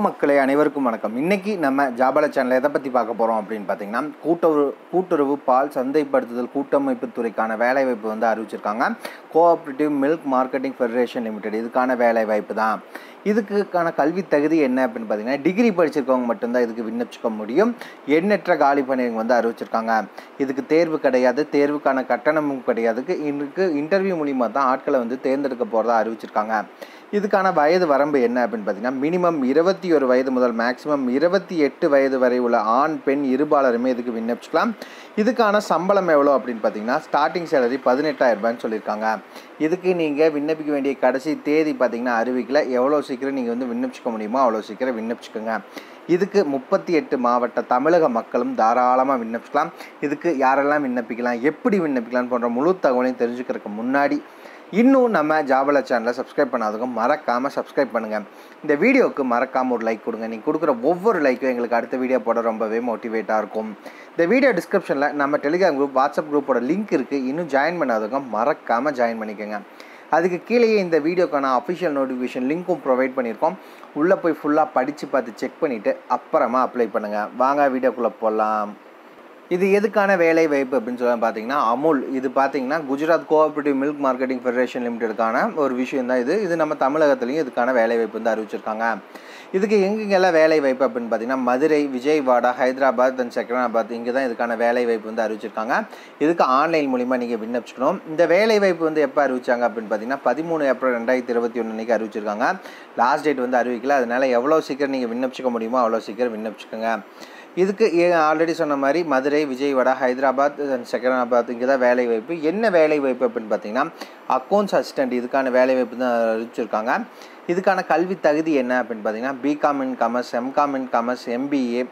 மக்களே அனைவருக்கும் வணக்கம் இன்னைக்கு நம்ம ஜாபல சேனல் எதை பற்றி பார்க்க போகிறோம் அப்படின்னு பார்த்தீங்கன்னா கூட்டுறவு கூட்டுறவு பால் சந்தைப்படுத்துதல் கூட்டமைப்பு துறைக்கான வேலைவாய்ப்பு வந்து அறிவிச்சிருக்காங்க cooperative milk marketing federation limited இதுக்கான வேலைவாய்ப்பு தான் இதுக்கான கல்வி தகுதி என்ன அப்படின்னு பார்த்தீங்கன்னா டிகிரி படிச்சிருக்கவங்க மட்டும்தான் இதுக்கு விண்ணப்பிச்சுக்க முடியும் எண்ணற்ற காலி பணியங்க வந்து அறிவிச்சிருக்காங்க இதுக்கு தேர்வு கிடையாது தேர்வுக்கான கட்டணமும் கிடையாது இதுக்கு இன்டர்வியூ மூலிமா தான் ஆட்களை வந்து தேர்ந்தெடுக்க போகிறதா அறிவிச்சிருக்காங்க இதுக்கான வயது வரம்பு என்ன அப்படின்னு பார்த்தீங்கன்னா மினிமம் இருபத்தி ஒரு வயது முதல் மேக்ஸிமம் இருபத்தி எட்டு வயது வரை உள்ள ஆண் பெண் இருபாலருமே இதுக்கு விண்ணப்பிச்சுக்கலாம் இதுக்கான சம்பளம் எவ்வளோ அப்படின்னு பார்த்தீங்கன்னா ஸ்டார்டிங் சேலரி பதினெட்டாயிரம் ரூபாய்ன்னு சொல்லியிருக்காங்க இதுக்கு நீங்கள் விண்ணப்பிக்க வேண்டிய கடைசி தேதி பார்த்தீங்கன்னா அறிவிக்கல எவ்வளோ சீக்கிரம் நீங்கள் வந்து விண்ணப்பிச்சுக்க முடியுமோ அவ்வளோ சீக்கிரம் விண்ணப்பிச்சுக்கோங்க இதுக்கு முப்பத்தி எட்டு மாவட்ட தமிழக மக்களும் தாராளமாக விண்ணப்பிக்கலாம் இதுக்கு யாரெல்லாம் விண்ணப்பிக்கலாம் எப்படி விண்ணப்பிக்கலாம் போன்ற முழு தகவலையும் தெரிஞ்சுக்கிறதுக்கு முன்னாடி இன்னும் நம்ம ஜாபல சேனலை சப்ஸ்கிரைப் பண்ணாதவங்க மறக்காமல் சப்ஸ்கிரைப் பண்ணுங்கள் இந்த வீடியோவுக்கு மறக்காமல் ஒரு லைக் கொடுங்க நீங்கள் கொடுக்குற ஒவ்வொரு லைக்கும் எங்களுக்கு அடுத்த வீடியோ போட ரொம்பவே மோட்டிவேட்டாக இருக்கும் இந்த வீடியோ டிஸ்கிரிப்ஷனில் நம்ம டெலிகிராம் குரூப் வாட்ஸ்அப் குரூப்போட லிங்க் இருக்குது இன்னும் ஜாயின் பண்ணாதவங்க மறக்காமல் ஜாயின் பண்ணிக்கோங்க அதுக்கு கீழேயே இந்த வீடியோக்கான அஃபிஷியல் நோட்டிஃபிகேஷன் லிங்க்கும் ப்ரொவைட் பண்ணியிருக்கோம் உள்ளே போய் ஃபுல்லாக படித்து பார்த்து செக் பண்ணிவிட்டு அப்புறமா அப்ளை பண்ணுங்கள் வாங்க வீடியோக்குள்ளே போகலாம் இது எதுக்கான வேலை வாய்ப்பு அப்படின்னு சொல்லி பார்த்தீங்கன்னா அமுல் இது பார்த்தீங்கன்னா Gujarat cooperative milk marketing federation லிமிடெடுக்கான ஒரு விஷயம் தான் இது இது நம்ம தமிழகத்துலேயும் இதுக்கான வேலை வாய்ப்பு வந்து அறிவிச்சிருக்காங்க இதுக்கு எங்கெங்கெல்லாம் வேலை வாய்ப்பு அப்படின்னு பார்த்தீங்கன்னா மதுரை விஜயவாடா ஹைதராபாத் அண்ட் செகனாபாத் இங்கே தான் இதுக்கான வேலை வாய்ப்பு வந்து அறிவிச்சிருக்காங்க இதுக்கு ஆன்லைன் மூலிமா நீங்கள் விண்ணப்பிச்சுக்கணும் இந்த வேலை வாய்ப்பு வந்து எப்போ அறிவிச்சாங்க அப்படின்னு பார்த்தீங்கன்னா பதிமூணு ஏப்ரல் ரெண்டாயிரத்தி இருபத்தி ஒன்று அன்றைக்கி அறிவிச்சிருக்காங்க லாஸ்ட் டேட் வந்து அறிவிக்கல அதனால் எவ்வளோ சீக்கிரம் நீங்கள் விண்ணப்பிச்சுக்க முடியுமோ அவ்வளோ சீக்கிரம் விண்ணப்பிச்சுக்கோங்க இதுக்கு ஆல்ரெடி சொன்ன மாதிரி மதுரை விஜயவாடா ஹைதராபாத் செகண்டாபாத் இங்கே தான் வேலை வாய்ப்பு என்ன வேலை வாய்ப்பு அப்படின்னு பார்த்தீங்கன்னா அக்கௌண்ட்ஸ் அசிஸ்டண்ட் இதுக்கான வேலை வாய்ப்பு தான் அறிவிச்சிருக்காங்க இதுக்கான கல்வி தகுதி என்ன அப்படின்னு பார்த்தீங்கன்னா BCom in commerce MCom in commerce MBA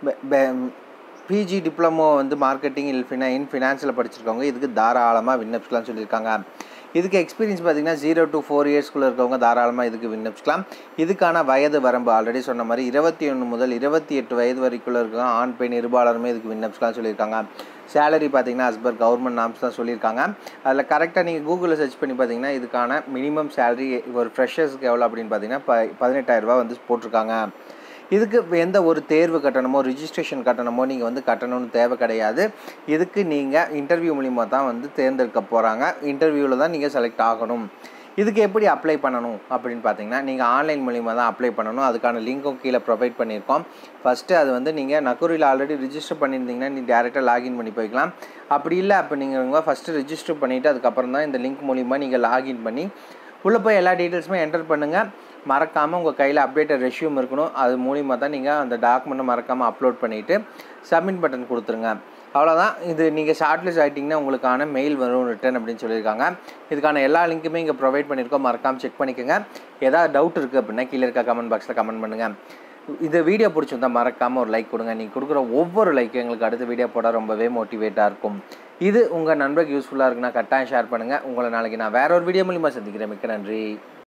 PG diploma வந்து மார்க்கெட்டிங் இல் ஃபினா இன் ஃபினான்ஸில் படிச்சிருக்கவங்க இதுக்கு தாராளமாக விண்ணப்பிக்கலாம்னு சொல்லியிருக்காங்க இதுக்கு எக்ஸ்பீரியன்ஸ் பார்த்தீங்கன்னா ஜீரோ டு ஃபோர் இயர்ஸ்க்குள்ளே இருக்கவங்க தாராளமாக இதுக்கு விண்ணப்பிக்கலாம் இதுக்கான வயது வரம்பு ஆல்ரெடி சொன்ன மாதிரி இருபத்தி ஒன்று முதல் இருபத்தி எட்டு வயது வரைக்குள்ளே இருக்க ஆண் பெண் இருபாலருமே இதுக்கு விண்ணப்பிக்கலாம் சொல்லியிருக்காங்க சேலரி பார்த்தீங்கன்னா அஸ்பர் கவர்மெண்ட் நாம்ஸ் தான் சொல்லியிருக்காங்க அதில் கரெக்டாக நீங்கள் கூகுளில் சர்ச் பண்ணி பார்த்தீங்கன்னா இதுக்கான மினிமம் சேலரி ஒரு ஃப்ரெஷர்ஸ்க்கு எவ்வளோ அப்படின்னு பார்த்தீங்கன்னா ப பதினெட்டாயிரரூபா வந்து போட்டிருக்காங்க இதுக்கு எந்த ஒரு தேர்வு கட்டணமோ ரிஜிஸ்ட்ரேஷன் கட்டணமோ நீங்கள் வந்து கட்டணும்னு தேவை கிடையாது இதுக்கு நீங்கள் இன்டர்வியூ மூலிமா தான் வந்து தேர்ந்தெடுக்க போகிறாங்க இன்டர்வியூவில் தான் நீங்கள் செலக்ட் ஆகணும் இதுக்கு எப்படி அப்ளை பண்ணணும் அப்படின்னு பார்த்தீங்கன்னா நீங்கள் ஆன்லைன் மூலிமா தான் அப்ளை பண்ணணும் அதுக்கான லிங்க்கும் கீழே ப்ரொவைட் பண்ணியிருக்கோம் ஃபஸ்ட்டு அது வந்து நீங்கள் நக்கூரியில் ஆல்ரெடி ரிஜிஸ்டர் பண்ணியிருந்தீங்கன்னா நீங்கள் டேரெக்டாக லாகின் பண்ணி போய்க்கலாம் அப்படி இல்லை அப்போ நீங்கள் ஃபஸ்ட்டு ரிஜிஸ்டர் பண்ணிவிட்டு அதுக்கப்புறம் தான் இந்த லிங்க் மூலிமா நீங்கள் லாகின் பண்ணி உள்ளே போய் எல்லா டீட்டெயில்ஸுமே என்டர் பண்ணுங்கள் மறக்காமல் உங்கள் கையில் அப்டேட்டட் ரெஷ்யூம் இருக்கணும் அது மூலிமா தான் நீங்கள் அந்த டாக்குமெண்ட்டை மறக்காமல் அப்லோட் பண்ணிவிட்டு சப்மிட் பட்டன் கொடுத்துருங்க அவ்வளோதான் இது நீங்கள் ஷார்ட்லிஸ்ட் ஆகிட்டிங்கன்னா உங்களுக்கான மெயில் வரும் ரிட்டர்ன் அப்படின்னு சொல்லியிருக்காங்க இதுக்கான எல்லா லிங்க்குமே இங்கே ப்ரொவைட் பண்ணியிருக்கோம் மறக்காமல் செக் பண்ணிக்கோங்க ஏதாவது டவுட் இருக்குது அப்படின்னா கீழே இருக்க கமெண்ட் பாக்ஸில் கமெண்ட் பண்ணுங்கள் இந்த வீடியோ பிடிச்சிருந்தா மறக்காமல் ஒரு லைக் கொடுங்க நீங்கள் கொடுக்குற ஒவ்வொரு லைக்கும் எங்களுக்கு அடுத்த வீடியோ போட ரொம்பவே மோட்டிவேட்டாக இருக்கும் இது உங்கள் நண்பருக்கு யூஸ்ஃபுல்லாக இருக்குன்னா கட்டாயம் ஷேர் பண்ணுங்கள் உங்களை நாளைக்கு நான் வேற ஒரு வீடியோ மூலிமா சந்திக்கிறேன் மிக்க நன்றி